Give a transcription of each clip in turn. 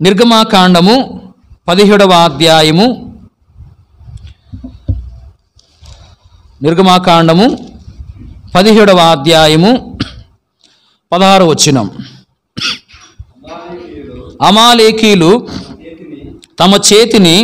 నిర్గమాకాండము పదిహేడవ అధ్యాయము నిర్గమాకాండము పదిహేడవ అధ్యాయము పదహారు వచ్చినం అమాలేకీలు తమ చేతిని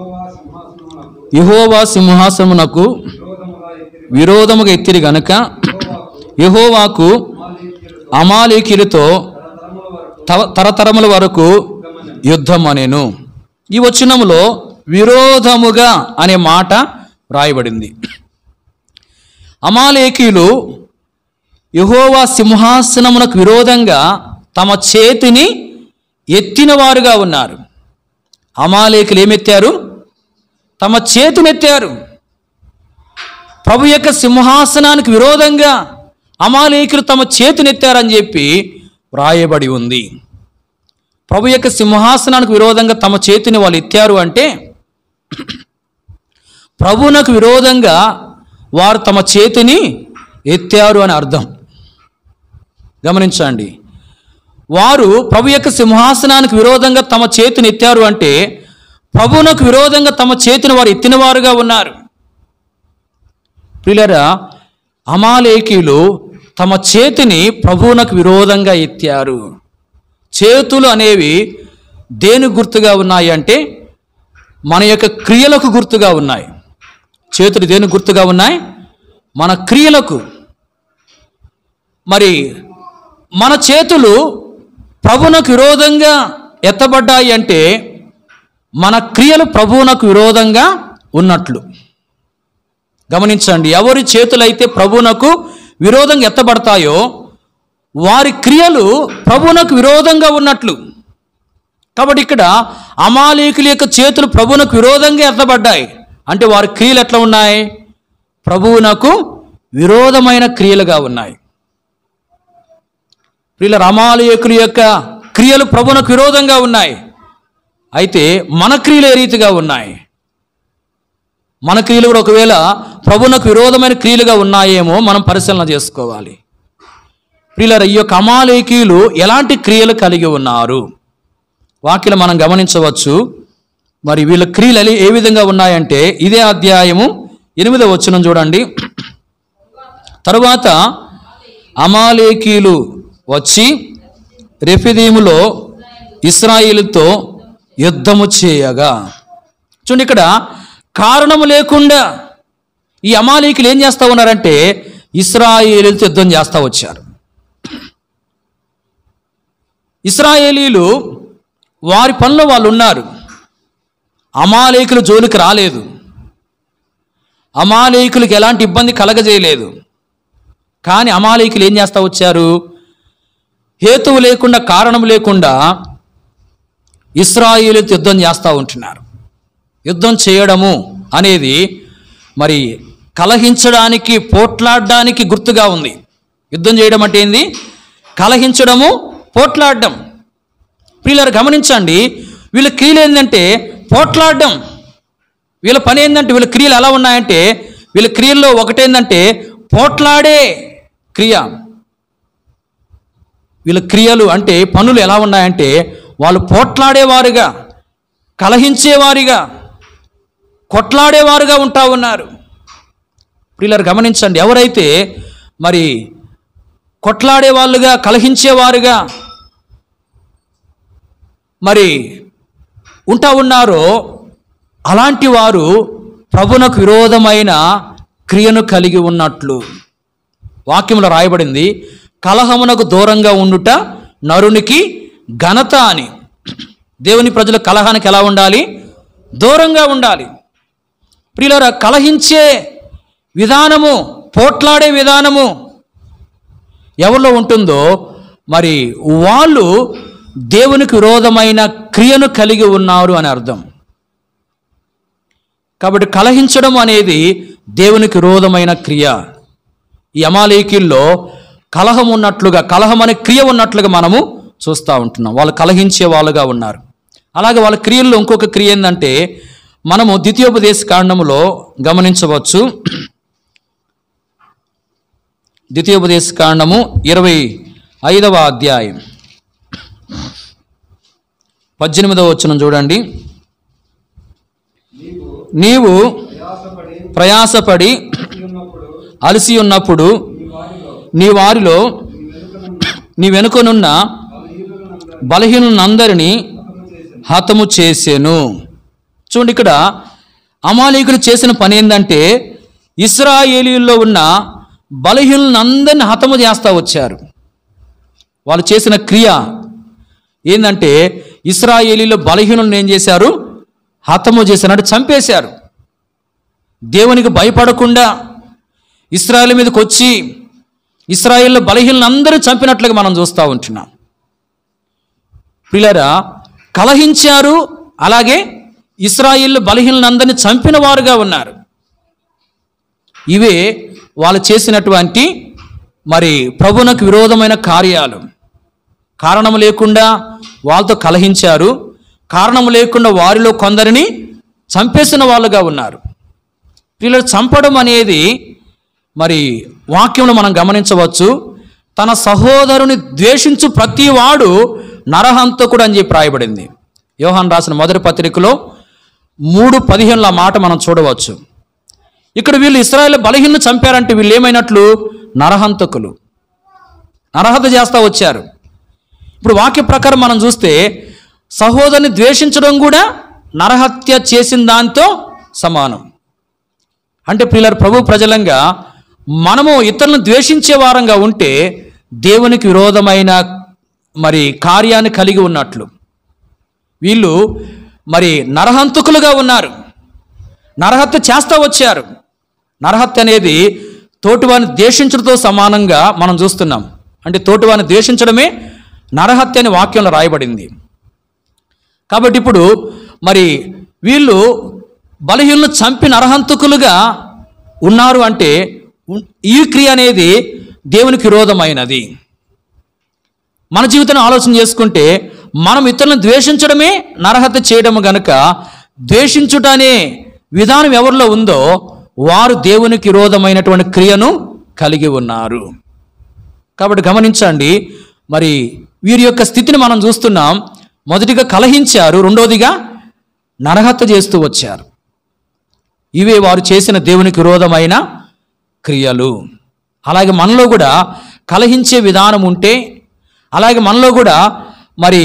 యహోవా సింహాసనమునకు విరోధముగా ఎత్తిరి గనుక యహోవాకు అమాలేకీలతో త- తరతరముల వరకు యుద్ధం అనేను ఈ వచనములో విరోధముగా అనే మాట వ్రాయబడింది అమాలేకీలు యహోవా సింహాసనమునకు విరోధంగా తమ చేతిని ఎత్తిన వారుగా ఉన్నారు అమాలేకులు ఏమెత్తారు తమ చేతునెత్తారు ప్రభు యొక్క సింహాసనానికి విరోధంగా అమాలేకులు తమ చేతునెత్తారని చెప్పి వ్రాయబడి ఉంది ప్రభు యొక్క సింహాసనానికి విరోధంగా తమ చేతిని వాళ్ళు ఎత్తారు అంటే ప్రభువునకు విరోధంగా వారు తమ చేతిని ఎత్తారు అని అర్థం గమనించండి వారు ప్రభు యొక్క సింహాసనానికి విరోధంగా తమ చేతిని ఎత్తారు అంటే ప్రభువునకు విరోధంగా తమ చేతిని వారు ఎత్తినవారుగా ఉన్నారు ప్రియులరా అమాలేకీలు తమ చేతిని ప్రభువునకు విరోధంగా ఎత్తారు చేతులు అనేవి దేని గుర్తుగా ఉన్నాయి అంటే మన యొక్క క్రియలకు గుర్తుగా ఉన్నాయి చేతులు దేని గుర్తుగా ఉన్నాయి మన క్రియలకు మరి మన చేతులు ప్రభువునకు విరోధంగా ఎత్తబడ్డాయి అంటే మన క్రియలు ప్రభువునకు విరోధంగా ఉన్నట్లు గమనించండి ఎవరి చేతులైతే ప్రభువునకు విరోధంగా ఎత్తబడతాయో వారి క్రియలు ప్రభువునకు విరోధంగా ఉన్నట్లు కాబట్టి ఇక్కడ అమాలీకుల యొక్క చేతులు ప్రభువునకు విరోధంగా ఎత్తబడ్డాయి అంటే వారి క్రియలు ఎట్లా ఉన్నాయి ప్రభువునకు విరోధమైన క్రియలుగా ఉన్నాయి ప్రియుల అమాలీకుల యొక్క క్రియలు ప్రభువునకు విరోధంగా ఉన్నాయి అయితే మన క్రియలు ఏ రీతిగా ఉన్నాయి మన క్రియలు కూడా ఒకవేళ ప్రభునకు విరోధమైన క్రియలుగా ఉన్నాయేమో మనం పరిశీలన చేసుకోవాలి ప్రియులర ఈ యొక్క అమాలేకీయులు ఎలాంటి క్రియలు కలిగి ఉన్నారు వాక్యలు మనం గమనించవచ్చు మరి వీళ్ళ క్రియలు ఎలా- ఏ విధంగా ఉన్నాయంటే ఇదే అధ్యాయము ఎనిమిదవ వచనం చూడండి తరువాత అమాలేకీలు వచ్చి రెఫిదీములో ఇస్రాయిలుతో యుద్ధము చేయగా చూడండి ఇక్కడ కారణము లేకుండా ఈ అమాలీకులు ఏం చేస్తా ఉన్నారంటే ఇస్రాయేలీలతో యుద్ధం చేస్తా వచ్చారు ఇస్రాయేలీలు వారి పనిలో వాళ్ళు ఉన్నారు అమాలేకుల జోలికి రాలేదు అమాలేకులకు ఎలాంటి ఇబ్బంది కలగజేయలేదు కానీ అమాలేకులు ఏం చేస్తా వచ్చారు హేతువు లేకుండా కారణం లేకుండా ఇస్రాయేలుతో యుద్ధం చేస్తూ ఉంటున్నారు యుద్ధం చేయడము అనేది మరి కలహించడానికి పోట్లాడడానికి గుర్తుగా ఉంది యుద్ధం చేయడం అంటే ఏంది కలహించడము పోట్లాడడం ప్రియులారు గమనించండి వీళ్ళ క్రియలు ఏంటంటే పోట్లాడడం వీళ్ళ పని ఏంటంటే వీళ్ళ క్రియలు ఎలా ఉన్నాయంటే వీళ్ళ క్రియల్లో ఒకటేందంటే పోట్లాడే క్రియ వీళ్ళ క్రియలు అంటే పనులు ఎలా ఉన్నాయంటే వాళ్ళు పోట్లాడేవారుగా కలహించేవారిగా కొట్లాడేవారుగా ఉంటా ఉన్నారు ప్రియులారు గమనించండి ఎవరైతే మరి కొట్లాడే వాళ్ళుగా కలహించేవారుగా మరి ఉంటా ఉన్నారో అలాంటి వారు ప్రభునకు విరోధమైన క్రియను కలిగి ఉన్నట్లు వాక్యంలో రాయబడింది కలహమునకు దూరంగా ఉండుట నరునికి ఘనత అని దేవుని ప్రజల కలహానికి ఎలా ఉండాలి దూరంగా ఉండాలి ప్రియులరా కలహించే విధానము పోట్లాడే విధానము ఎవరిలో ఉంటుందో మరి వాళ్ళు దేవునికి విరోధమైన క్రియను కలిగి ఉన్నారు అని అర్థం కాబట్టి కలహించడం అనేది దేవునికి విరోధమైన క్రియ ఈ అమాలేకీల్లో కలహం ఉన్నట్లుగా కలహం అనే క్రియ ఉన్నట్లుగా మనము చూస్తూ ఉంటున్నాం వాళ్ళు కలహించే వాళ్ళుగా ఉన్నారు అలాగే వాళ్ళ క్రియల్లో ఇంకొక క్రియ ఏంటంటే మనము ద్వితీయోపదేశ కాండములో గమనించవచ్చు ద్వితీయోపదేశ కాండము ఇరవై ఐదవ అధ్యాయం పద్దెనిమిదవ వచ్చిన చూడండి నీవు ప్రయాసపడి అలసి ఉన్నప్పుడు నీ వారిలో నీ వెనుకనున్న బలహీనులందరినీ హతము చేసెను చూడండి ఇక్కడ అమాలీకులు చేసిన పని ఏంటంటే ఇస్రాయేలీల్లో ఉన్న బలహీనులందరినీ హతము చేస్తూ వచ్చారు వాళ్ళు చేసిన క్రియ ఏంటంటే ఇస్రాయేలీలో బలహీనులను ఏం చేశారు హతము చేశారు చంపేశారు దేవునికి భయపడకుండా ఇస్రాయేల్ మీదకి వచ్చి ఇస్రాయేల్ బలహీనులందరూ చంపినట్లుగా మనం చూస్తూ ఉంటున్నాం పిల్లరా కలహించారు అలాగే ఇస్రాయిల్ బలహీనులందరినీ చంపిన వారుగా ఉన్నారు ఇవే వాళ్ళు చేసినటువంటి మరి ప్రభునకు విరోధమైన కార్యాలు కారణం లేకుండా వాళ్ళతో కలహించారు కారణం లేకుండా వారిలో కొందరిని చంపేసిన వాళ్ళుగా ఉన్నారు వీళ్ళు చంపడం అనేది మరి వాక్యంలో మనం గమనించవచ్చు తన సహోదరుని ద్వేషించు ప్రతి వాడు నరహంతకుడు అని చెప్పి రాయబడింది యోహాన్ రాసిన మొదటి పత్రికలో మూడు పదిహేనుల మాట మనం చూడవచ్చు ఇక్కడ వీళ్ళు ఇస్రాయేల్ బలహీనను చంపారంటే వీళ్ళు ఏమైనట్లు నరహంతకులు నరహత చేస్తా వచ్చారు ఇప్పుడు వాక్య ప్రకారం మనం చూస్తే సహోదరుని ద్వేషించడం కూడా నరహత్య చేసిన దాంతో సమానం అంటే పిల్లలు ప్రభు ప్రజలంగా మనము ఇతరులను ద్వేషించే వారంగా ఉంటే దేవునికి విరోధమైన మరి కార్యాన్ని కలిగి ఉన్నట్లు వీళ్ళు మరి నరహంతకులుగా ఉన్నారు నరహత్య చేస్తూ వచ్చారు నరహత్య అనేది తోటివారిని ద్వేషించడంతో సమానంగా మనం చూస్తున్నాం అంటే తోటివారిని ద్వేషించడమే నరహత్య అని వాక్యంలో రాయబడింది కాబట్టి ఇప్పుడు మరి వీళ్ళు బలహీనలు చంపి నరహంతకులుగా ఉన్నారు అంటే ఉన్- ఈ క్రియ అనేది దేవునికి విరోధమైనది మన జీవితాన్ని ఆలోచన చేసుకుంటే మనం ఇతరులను ద్వేషించడమే నరహత్య చేయడం గనుక ద్వేషించుట అనే విధానం ఎవరిలో ఉందో వారు దేవునికి విరోధమైనటువంటి క్రియను కలిగి ఉన్నారు కాబట్టి గమనించండి మరి వీరి యొక్క స్థితిని మనం చూస్తున్నాం మొదటిగా కలహించారు రెండోదిగా నరహత్య చేస్తూ వచ్చారు ఇవే వారు చేసిన దేవునికి విరోధమైన క్రియలు అలాగే మనలో కూడా కలహించే విధానం ఉంటే అలాగే మనలో కూడా మరి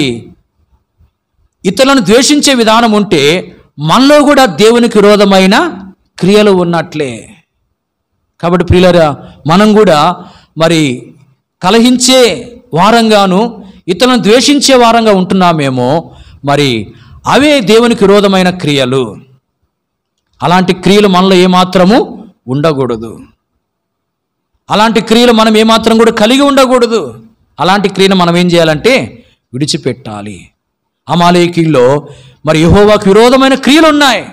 ఇతరులను ద్వేషించే విధానం ఉంటే మనలో కూడా దేవునికి విరోధమైన క్రియలు ఉన్నట్లే కాబట్టి ప్రియులరా మనం కూడా మరి కలహించే వారంగాను ఇతరులను ద్వేషించే వారంగా ఉంటున్నామేమో మరి అవే దేవునికి విరోధమైన క్రియలు అలాంటి క్రియలు మనలో ఏమాత్రము ఉండకూడదు అలాంటి క్రియలు మనం ఏమాత్రం కూడా కలిగి ఉండకూడదు అలాంటి క్రియను మనం ఏం చేయాలంటే విడిచిపెట్టాలి అమాలేకీల్లో మరి యెహోవాకు విరోధమైన క్రియలు ఉన్నాయి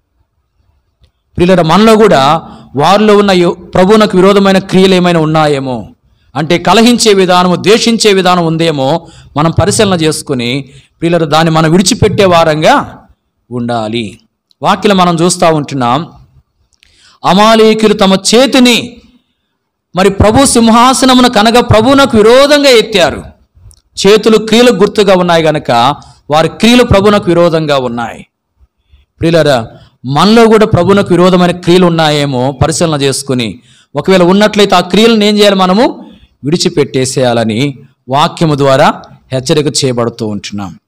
ప్రియుల మనలో కూడా వారిలో ఉన్న యెహో- ప్రభువునకు విరోధమైన క్రియలు ఏమైనా ఉన్నాయేమో అంటే కలహించే విధానము ద్వేషించే విధానం ఉందేమో మనం పరిశీలన చేసుకుని ప్రియుల దాన్ని మనం విడిచిపెట్టే వారంగా ఉండాలి వాక్యలు మనం చూస్తూ ఉంటున్నాం అమాలేకులు తమ చేతిని మరి ప్రభు సింహాసనమున కనగా ప్రభువునకు విరోధంగా ఎత్తారు చేతులు క్రియలకు గుర్తుగా ఉన్నాయి గనక వారి క్రియలు ప్రభువునకు విరోధంగా ఉన్నాయి ప్రియులరా మనలో కూడా ప్రభువునకు విరోధమైన క్రియలు ఉన్నాయేమో పరిశీలన చేసుకుని ఒకవేళ ఉన్నట్లయితే ఆ క్రియలను ఏం చేయాలి మనము విడిచిపెట్టేసేయాలని వాక్యము ద్వారా హెచ్చరిక చేయబడుతూ ఉంటున్నాం